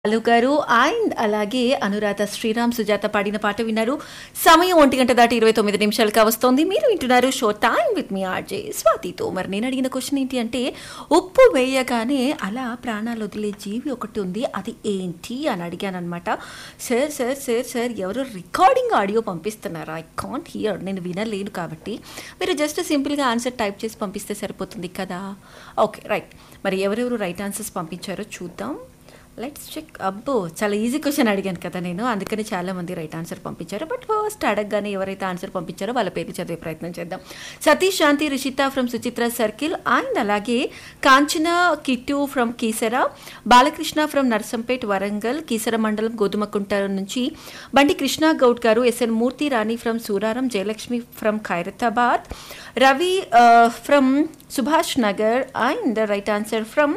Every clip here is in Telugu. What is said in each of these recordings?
బాలు గారు అండ్ అలాగే అనురాధ శ్రీరామ్ సుజాత పాడిన పాట విన్నారు సమయం ఒంటి గంట దాటి ఇరవై తొమ్మిది నిమిషాలుగా వస్తోంది మీరు వింటున్నారు షో టైం విత్ మీ ఆర్జే స్వాతితో మరి నేను అడిగిన క్వశ్చన్ ఏంటి అంటే ఉప్పు వేయగానే అలా ప్రాణాలు వదిలే జీవి ఒకటి ఉంది అది ఏంటి అని అడిగాను అనమాట సార్ సార్ సార్ సార్ ఎవరు రికార్డింగ్ ఆడియో పంపిస్తున్నారా ఐ కాంట్ హియర్ నేను వినలేను కాబట్టి మీరు జస్ట్ సింపుల్గా ఆన్సర్ టైప్ చేసి పంపిస్తే సరిపోతుంది కదా ఓకే రైట్ మరి ఎవరెవరు రైట్ ఆన్సర్స్ పంపించారో చూద్దాం లెట్స్ చెక్ అబ్బో చాలా ఈజీ క్వశ్చన్ అడిగాను కదా నేను అందుకని చాలా మంది రైట్ ఆన్సర్ పంపించారు బట్ ఫస్ట్ అడగగానే ఎవరైతే ఆన్సర్ పంపించారో వాళ్ళ పేర్లు చదివే ప్రయత్నం చేద్దాం Satish Shanti Rishita from Suchitra circle and అలాగే కాంచన కిట్టు ఫ్రమ్ కీసర బాలకృష్ణ ఫ్రమ్ నర్సంపేట్ వరంగల్ కీసర మండలం గోధుమకుంట నుంచి బండి కృష్ణ గౌడ్ గారు S N Murthy Rani from Suraram Jayalakshmi from Khairatabad Ravi from Subhash Nagar and right answer from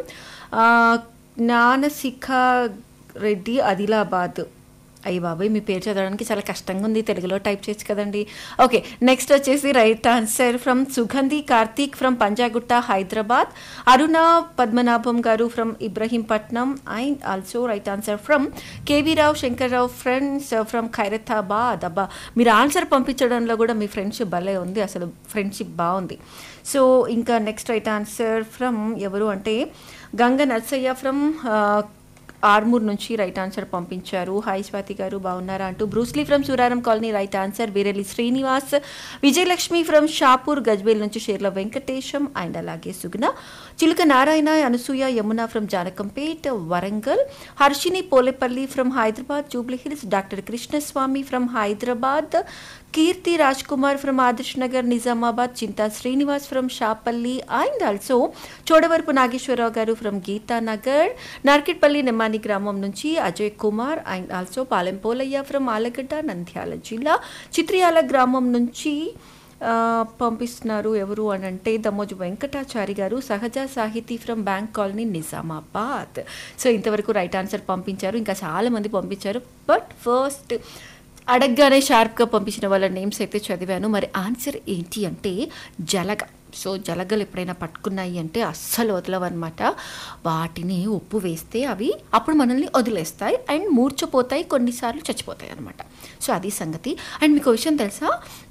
Jnanashikha Reddy Adilabad అయ్యి బాబాయ్ మీ పేరు చదవడానికి చాలా కష్టంగా ఉంది తెలుగులో టైప్ చేయొచ్చు కదండి ఓకే నెక్స్ట్ వచ్చేసి right answer from Sugandhi Karthik from Panjagutta Hyderabad Aruna Padmanabham garu from Ibrahimpatnam and also right answer from K V Rao Shankarrao friends from Khairatabad అబ్బా మీరు ఆన్సర్ పంపించడంలో కూడా మీ ఫ్రెండ్షిప్ భలే ఉంది అసలు ఫ్రెండ్షిప్ బాగుంది సో ఇంకా నెక్స్ట్ రైట్ ఆన్సర్ ఫ్రమ్ ఎవరు అంటే గంగ నర్సయ్య ఫ్రమ్ ఆర్మూర్ నుంచి రైట్ ఆన్సర్ పంపించారు హాయ్ స్వాతి గారు బాగున్నారా అంటూ Bruce Lee from Suraram colony right answer Veerelli Srinivas Vijayalakshmi from Shapur Gajwel నుంచి షేర్ల వెంకటేశం అండ్ అలాగే Suguna Chiluka Narayana Anasuya Yamuna from Janakampet Warangal Harshini Polepalli from Hyderabad Jubilee Hills doctor Krishnaswamy from Hyderabad Keerthi Raj Kumar from Adarsh Nagar Nizamabad Chinta Srinivas from Shapalli and also Chodavarapu Nageswararao garu from Geetanagar Narketpally Nemmani గ్రామం నుంచి Ajay Kumar and also Palem Polaiah from Allagadda Nandyal జిల్లా చిత్రియాల గ్రామం నుంచి పంపిస్తున్నారు ఎవరు అని అంటే Dammoju Venkatachari garu Sahaja Sahithi from bank colony Nizamabad so ఇంతవరకు రైట్ ఆన్సర్ పంపించారు ఇంకా చాలామంది పంపించారు బట్ ఫస్ట్ అడగగానే షార్ప్గా పంపించిన వాళ్ళ నేమ్స్ అయితే చదివాను మరి ఆన్సర్ ఏంటి అంటే జలగ సో జలగలు ఎప్పుడైనా పట్టుకున్నాయి అంటే అస్సలు వదలవన్నమాట వాటిని ఉప్పు వేస్తే అవి అప్పుడు మనల్ని వదిలేస్తాయి అండ్ మూర్చపోతాయి కొన్నిసార్లు చచ్చిపోతాయి అనమాట సో అది సంగతి అండ్ మీకు విషయం తెలుసా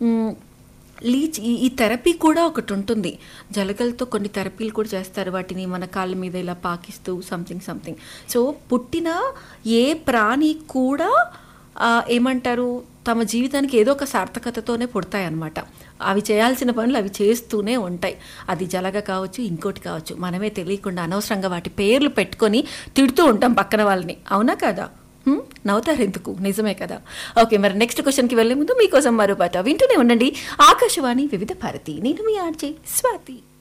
లీచ్ ఈ ఈ థెరపీ కూడా ఒకటి ఉంటుంది జలగలతో కొన్ని థెరపీలు కూడా చేస్తారు వాటిని మన కాళ్ళ మీద ఇలా పాకిస్తూ సంథింగ్ సంథింగ్ సో పుట్టిన ఏ ప్రాణి కూడా ఏమంటారు తమ జీవితానికి ఏదో ఒక సార్థకతతోనే పుడతాయి అన్నమాట అవి చేయాల్సిన పనులు అవి చేస్తూనే ఉంటాయి అది జలగ కావచ్చు ఇంకోటి కావచ్చు మనమే తెలియకుండా అనవసరంగా వాటి పేర్లు పెట్టుకొని తిడుతూ ఉంటాం పక్కన వాళ్ళని అవునా కదా నవ్వుతారు ఎందుకు నిజమే కదా ఓకే మరి నెక్స్ట్ క్వశ్చన్కి వెళ్ళే ముందు మీకోసం మరో పాట వింటూనే ఉండండి ఆకాశవాణి వివిధ భారతి నేను మీ ఆర్జే స్వాతి